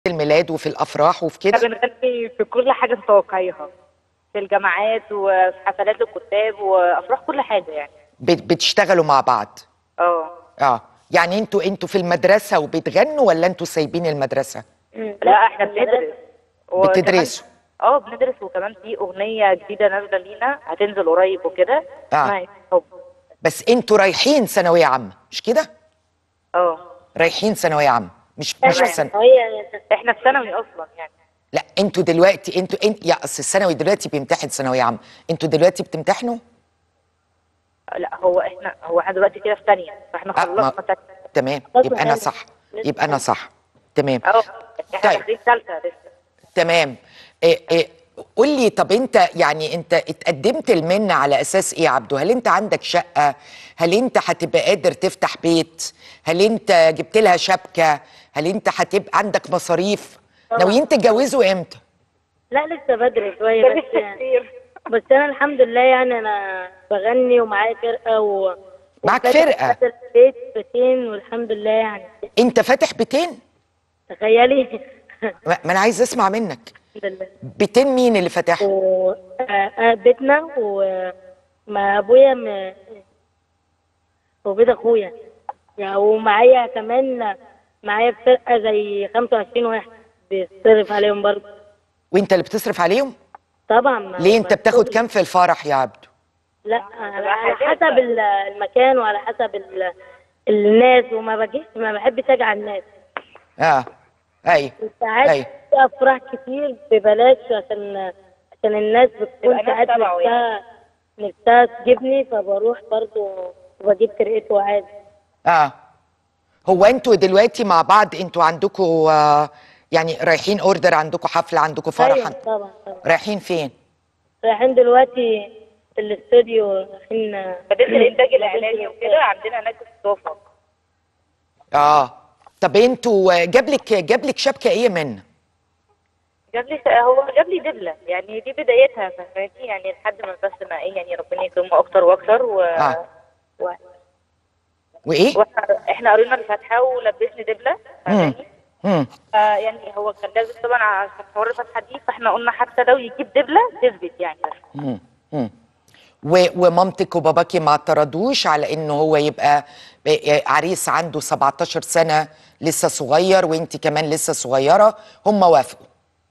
الميلاد وفي الافراح وفي احنا كده بنغني في كل حاجه تتوقعيها في الجامعات وفي حفلات الكتاب وافراح كل حاجه يعني بت- بتشتغلوا مع بعض اه اه يعني انتوا انتوا في المدرسه وبتغنوا ولا انتوا سايبين المدرسه لا احنا بندرس وكمان- بتدرسوا. اه بندرس وكمان في اغنيه جديده نازله لينا هتنزل قريب وكده آه. اسمها إيه؟ حب بس انتوا رايحين ثانويه عامه مش كده اه رايحين ثانويه عامه مش مش في سنة. هي احنا في ثانوي اصلا يعني لا انتوا دلوقتي انتوا انت يا اصل الثانوي دلوقتي بيمتحن ثانويه عامه انتوا دلوقتي بتمتحنوا لا هو احنا هو احنا دلوقتي كده في ثانيه فاحنا آه، ما- خلصنا ثانيه تمام يبقى انا صح يبقى انا صح تمام اه احنا طيب. داخلين ثالثه لسه تمام إيه إيه قول لي طب انت يعني انت اتقدمت المنة على اساس ايه يا عبدو هل انت عندك شقة هل انت هتبقى قادر تفتح بيت هل انت جبت لها شبكة هل انت هتبقى عندك مصاريف ناويين تتجوزوا امتى لا لسه بدري شوية بس كتير بس أنا الحمد لله يعني أنا بغني ومعايا فرقة و معاك وفاتح فرقة؟ في البيت بيتين والحمد لله يعني انت فاتح بيتين تخيلي ما ما انا عايز اسمع منك الحمد لله بيتين مين اللي فاتحهم و آه، آه، بيتنا ومع أبويا م... وبيت أخويا يعني ومعايا كمان معايا فرقة زي 25 واحد بيصرف عليهم برضه وانت اللي بتصرف عليهم طبعا ما- ليه انت ما- بتاخد كام في الفرح يا عبدو لا على على حسب ال- المكان وعلى حسب ال- الناس وما بجيش ما بحبش اجي على الناس اه ايوه ساعات أيوة. في افراح كتير ببلاش عشان عشان الناس بتكون تبقى ناس ساعات تبعه نفسها نفسها تجيبني فبروح برضو وبجيب فرقته عادي اه هو انتوا دلوقتي مع بعض انتوا عندكم آه يعني رايحين اوردر عندكم حفله عندكم فرح ايوه عند- طبعا طبعا رايحين فين رايحين دلوقتي الاستوديو رايحين مدينه الانتاج الاعلامي وكده عندنا هناك الصوفه اه طب انتوا جاب لك جاب لك شبكه ايه من جاب لي هو جاب لي دبله يعني دي بدايتها فاهماني يعني لحد ما بس ما ايه يعني ربنا يكرمه اكتر واكتر و... آه. و... وايه واحنا احنا قرينا الفاتحه ولبسني دبله فاهماني امم آه يعني هو كان لازم طبعا عشان حوار الفاتحه دي فاحنا قلنا حتى لو يجيب دبله تثبت يعني بس امم امم و- ومامتك وباباكي ما اعترضوش على انه هو يبقى عريس عنده 17 سنه لسه صغير وانت كمان لسه صغيره هم وافقوا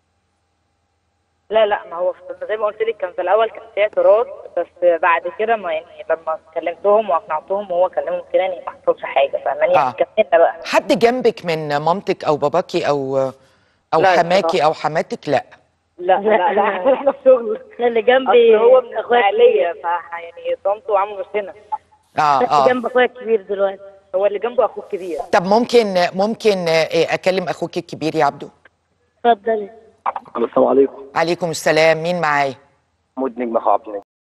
لا لا ما هو في- زي ما قلت لك كان في الاول كان في اعتراض بس بعد كده ما يعني لما كلمتهم واقنعتهم وهو كلمهم كده يعني ما حصلش حاجه فاهماني آه. يعني كملنا بقى حد جنبك من مامتك او باباكي او او لا، حماكي بصراحة. او حماتك لا لا لا لا احنا احنا في شغل أنا اللي جنبي اصل هو من اخويا الاسماعيليه الكبير ف يعني طنط وعمه مش هنا اه بس اه جنب اخويا الكبير دلوقتي هو اللي جنبه اخوه الكبير طب ممكن ممكن آه، اكلم اخوك الكبير يا عبدو اتفضلي السلام عليكم عليكم السلام مين معايا محمود نجم اخو عبد النجم